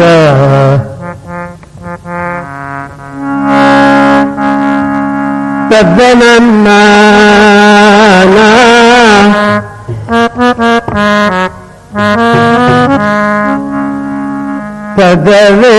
பதவே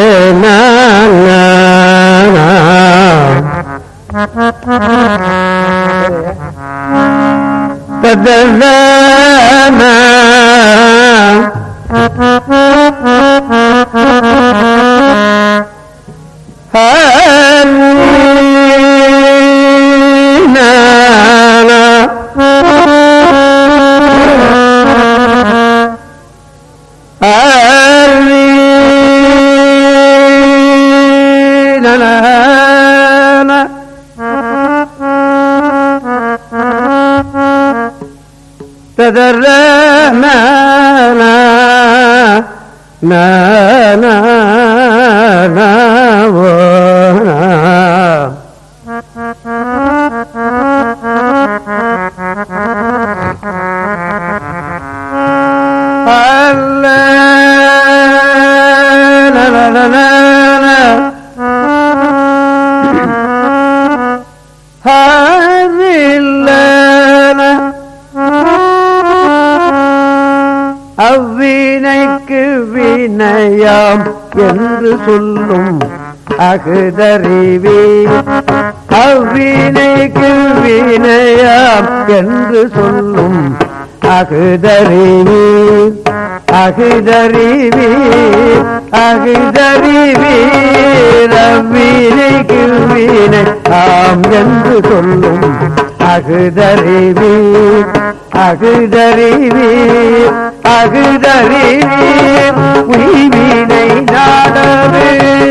ததர அவ்வினைக்கு வினயாம் என்று சொல்லும் அகுதறிவே அவ்வினைக்கு வினயாம் என்று சொல்லும் அகுதறிவே அகுதறிவே அகுதறிவே அவ்வினைக்கு வினை ஆம் என்று சொல்லும் அகுதறிவே அகுதறிவே அகுதறிவே உய்வினை நாடவே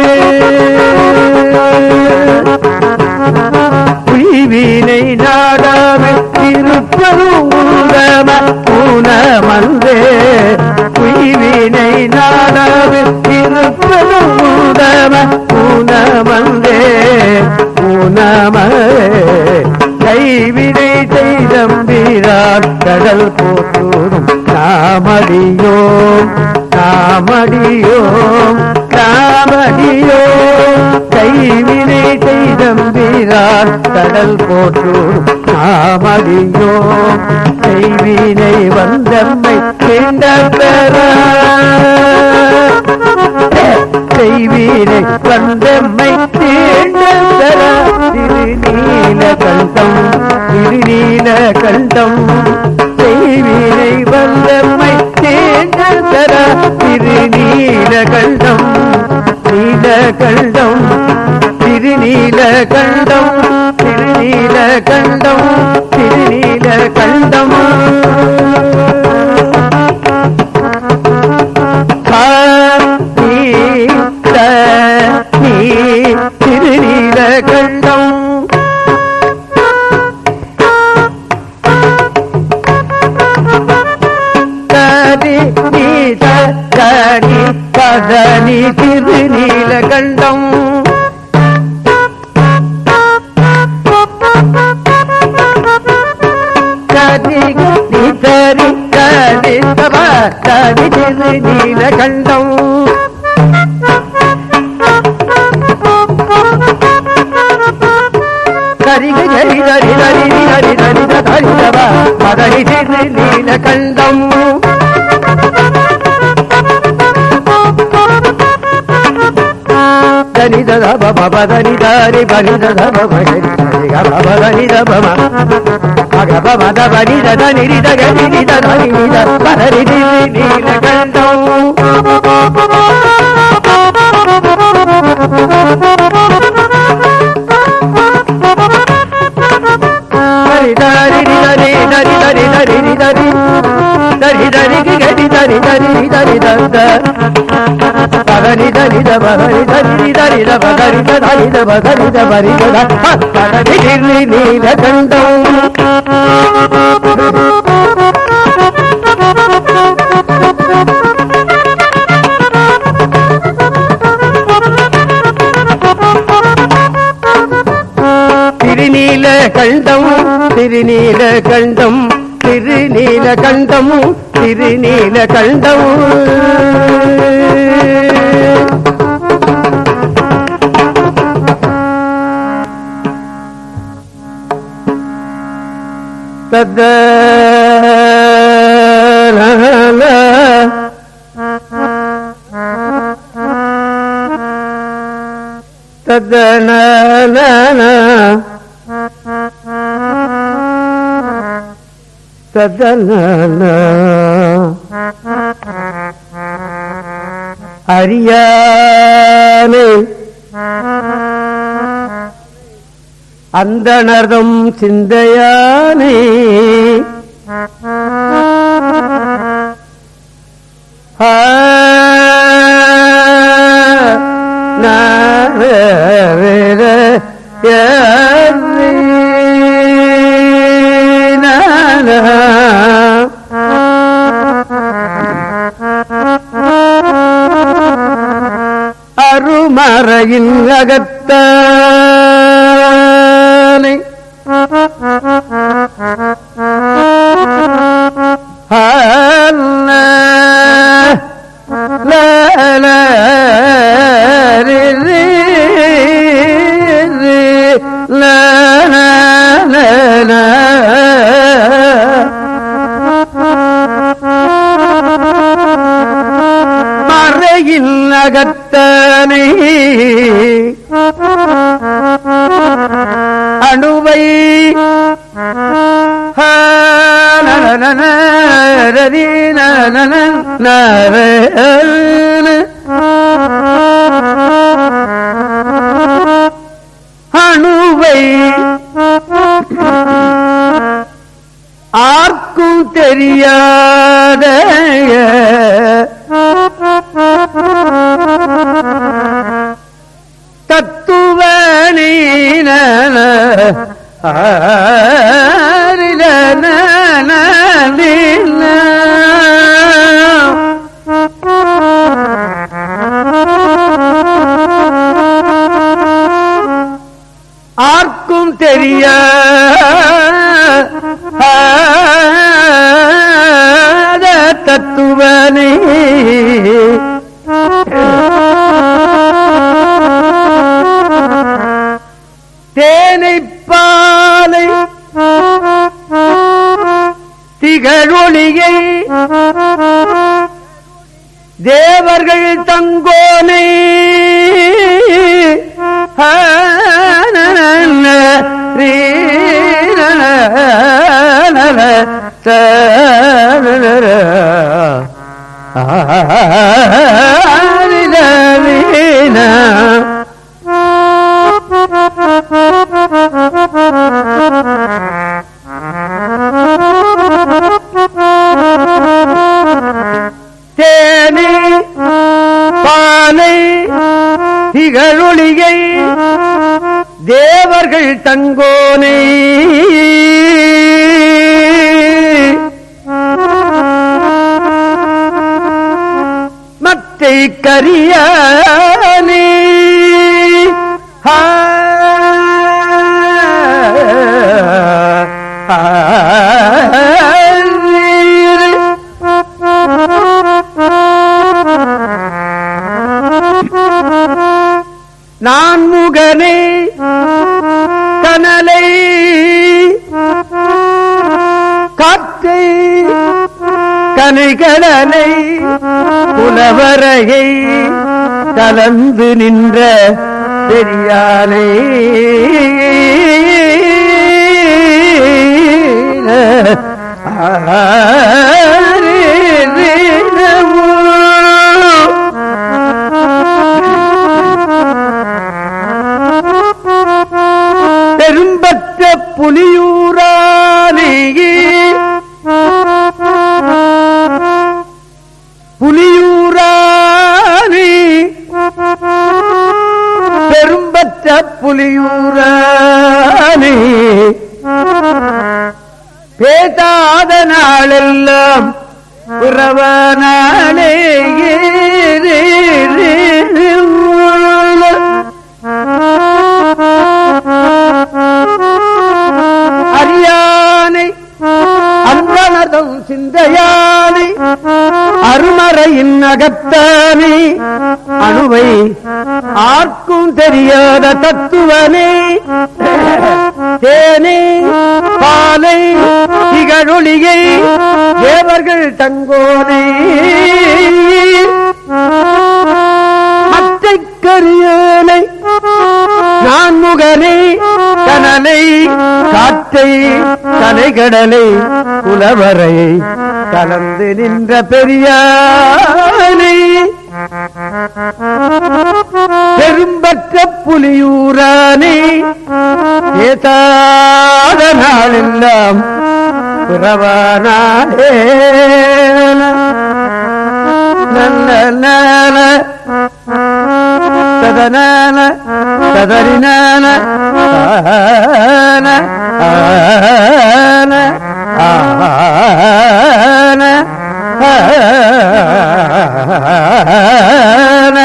உய்வினை நாடவே திருப்பரும் உதம ஊனமந்தே உய்வினை நாடவே திருப்பரும் உதம ஊனமந்தே ஊனமதே கைவினை செய்தம்பிரார் கடல் போற்றூரும் நாமடியோம் நாமடியோம் நாமடியோம் கைவினை செய்தம்பிரார் கடல் போற்றூரும் நாமடியோம் கைவினை வந்தம்மை கேண்ட பெற செய்வீரை வந்தம்மை தீண்டர திருநீல கண்டம் திருநீல கண்டம் செய்வீரை வந்தம்மை தீண்டர திருநீல கண்டம் நீல கண்டம் திருநீல கண்டம் திருநீல கண்டம் திருநீல கண்டம் திருநீல கண்டம் கரி நீத கரி பதனி திருநீல கண்டம் கரி நிதரி கரி தவ கரி திருநீல கண்டம் கரிக ஜரி தரி தரி தரி தரி தரி தவ மதரி திருநீல கண்டம் దని దద బబ బదని దారి బని దద బబ గరి గరి గ బబ దని ద బమ మగ బమ ద బని దద నిరి ద గరి ని ద దని ని ద బదరి ని ని ల కండం దరి దరి ని దరి దరి దరి దరి ని దరి దరి దరి గి గరి దరి దరి ని దరి ద పదని దని ద బదని దని దని ద బదని ద దని ద బదని ద బరి ద పదని గిరి నీల కండం திருநீல கண்டம் திருநீல கண்டம் திருநீல கண்டம் திருநீல கண்டம் தத்த தத்தன தத்தன அறியானே அந்தணர்தம் சிந்தையானே ஆ, நாரர, யரி, நானா. அருமறையின் அகத்தானை அல்ல ல, ல, ரி, ரி, ரி, ல, ல, ல, ல. மறையில் அகத்தனை அணுவை ஹ, நனனன, ரரி, நனன, நரன. அணுவை ஆர்க்கும் தெரியாத தத்துவ நீன ஆர்க்கும் தெரிய தத்துவனே தேனைப்பாலை திகழொளியை தேவர்கள் தங்கோனை தேனே பாலை திகழொளியை தேவர்கள் தங்கோனை மத்தை கரியானே ஆ, ஆ, நான் முகனை கனலை காற்றை கனைகடலை புலவரையை கலந்து நின்ற பெரியானை பெரும்பற்ற புலியூரானேயே புலியூரானே பெரும்பற்ற புலியூரானே பேதாத நாளெல்லாம் உறவ நாளே அறியானை அந்த அந்தனதம் சிந்தையானை அருமறையின் அகத்தானே அணுவை ஆர்க்கும் தெரியாத தத்துவனே தேனே பாலை திகழொளியை தேவர்கள் தங்கோனே மற்றை கரியனை நான் முகனை கனலை காற்றை கலைகடலை குலவரையை கலந்து நின்ற பெரியானை பெரும்பற்ற புலியூரானே ஏதாத நாளெல்லாம் பிறவானாலே நல்ல நாள ததனான ததறினான ஆன ஆன ஆன ஆன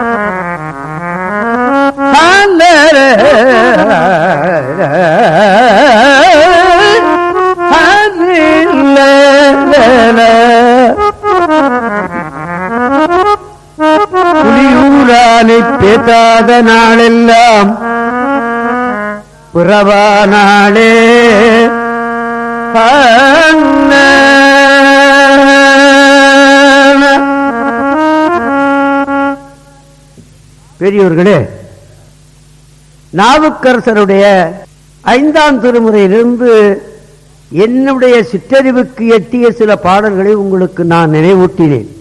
புலியூரானை பேசாத நாளெல்லாம் புறவா நாளே பெரியோர்களே நாவுக்கரசருடைய ஐந்தாம் திருமுறையிலிருந்து என்னுடைய சிற்றறிவுக்கு எட்டிய சில பாடல்களை உங்களுக்கு நான் நினைவூட்டினேன்